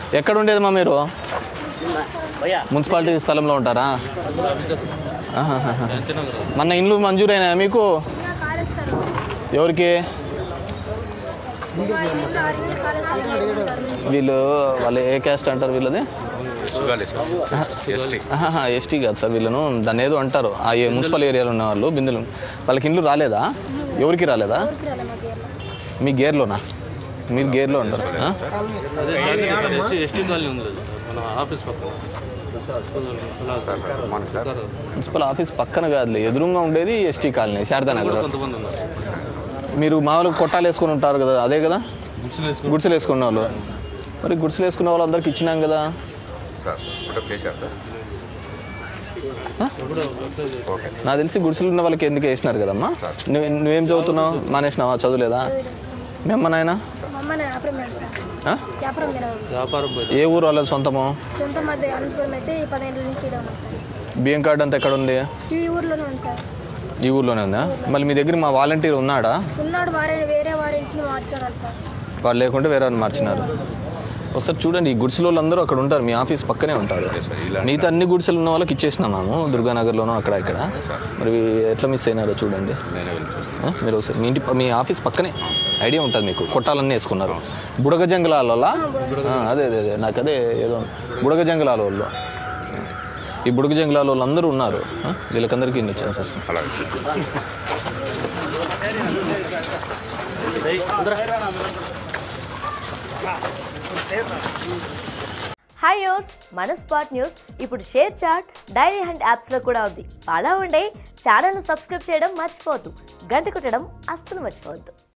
ఎక్కడ ఉండేదమ్మా మీరు మున్సిపాలిటీ స్థలంలో ఉంటారా ఆహాహాహా. మొన్న ఇండ్లు మంజూరైనా మీకు ఎవరికి వీళ్ళు వాళ్ళు ఏ క్యాస్ట్ అంటారు వీళ్ళది ఎస్టీ కాదు సార్ వీళ్ళను దాన్ని ఏదో అంటారు ఆ ఏ మున్సిపల్ ఏరియాలో ఉన్న వాళ్ళు బిందులు వాళ్ళకి ఇండ్లు రాలేదా ఎవరికి రాలేదా మీ గేర్లోనా మీరు గేర్లో ఉంటారు ఆ? ఎస్టీ ఎస్టీ కాలనీ ఉంది కదా, మన ఆఫీస్ పక్కన మున్సిపల్ ఆఫీస్ పక్కన కాదులే ఎదురుగా ఉండేది ఎస్టీ కాలనీ శారదానగర్ కొంతమంది ఉన్నారు మీరు మామూలుగా కొట్టాలు వేసుకొని ఉంటారు కదా అదే కదా గుడిసెలు వేసుకున్న వాళ్ళు మరి గుడిసెలు వేసుకున్న వాళ్ళందరికి ఇచ్చినాం కదా నాకు తెలిసి గుడిసెలు ఉన్న వాళ్ళకి ఎందుకు వేసినారు కదమ్మా నువ్వు నువ్వేం చదువుతున్నావు మానేసినావా చదువులేదా మీ అమ్మ నాయన అమ్మ వ్యాపారం మేడం సార్ ఆ? వ్యాపారం మేడం వ్యాపారం పోయి ఏ ఊరు వాళ్ళది సొంతము సొంత మధ్య అనంతపురం అయితే ఈ పదిహేను నుంచి ఇక్కడ ఉన్నాం సార్ బియ్యం కార్డు అంతా ఎక్కడ ఉంది ఈ ఊర్లోనే ఉంది సార్ ఈ ఊర్లోనే ఉందా మళ్ళీ మీ దగ్గర మా వాలంటీర్ ఉన్నాడా ఉన్నాడు వారే వేరే వారి ఇంటిని మార్చుకున్నారు సార్ వాళ్ళు లేకుంటే వేరే వాళ్ళని మార్చినారు ఒకసారి చూడండి ఈ గుడిసెల వాళ్ళందరూ అక్కడ ఉంటారు మీ ఆఫీస్ పక్కనే ఉంటారు మిగతా అన్ని గుడిసెలు ఉన్న వాళ్ళకి ఇచ్చేసినాము దుర్గానగర్లోనూ అక్కడ ఇక్కడ మరి ఎట్లా మిస్ అయినారో చూడండి ఆ? మీరు ఒకసారి మీ ఇంటి మీ ఆఫీస్ పక్కనే ఐడియా ఉంటుంది మీకు కొట్టాలన్నీ వేసుకున్నారు బుడగ జంగలాల అదే అదే అదే నాకు అదే ఏదో బుడగ జంగలాల వాళ్ళు ఈ బుడగ జంగలాల వాళ్ళు అందరూ ఉన్నారు ఆ? వీళ్ళకందరికీ ఇన్ని ఛాన్సెస్ హాయ్ యోస్ మన స్పాట్ న్యూస్ ఇప్పుడు షేర్ చాట్ డైలీ హండ్ యాప్స్లో కూడా ఉంది అలా ఉండే ఛానల్ను సబ్స్క్రైబ్ చేయడం మర్చిపోవద్దు గంట కొట్టడం అస్సలు మర్చిపోవద్దు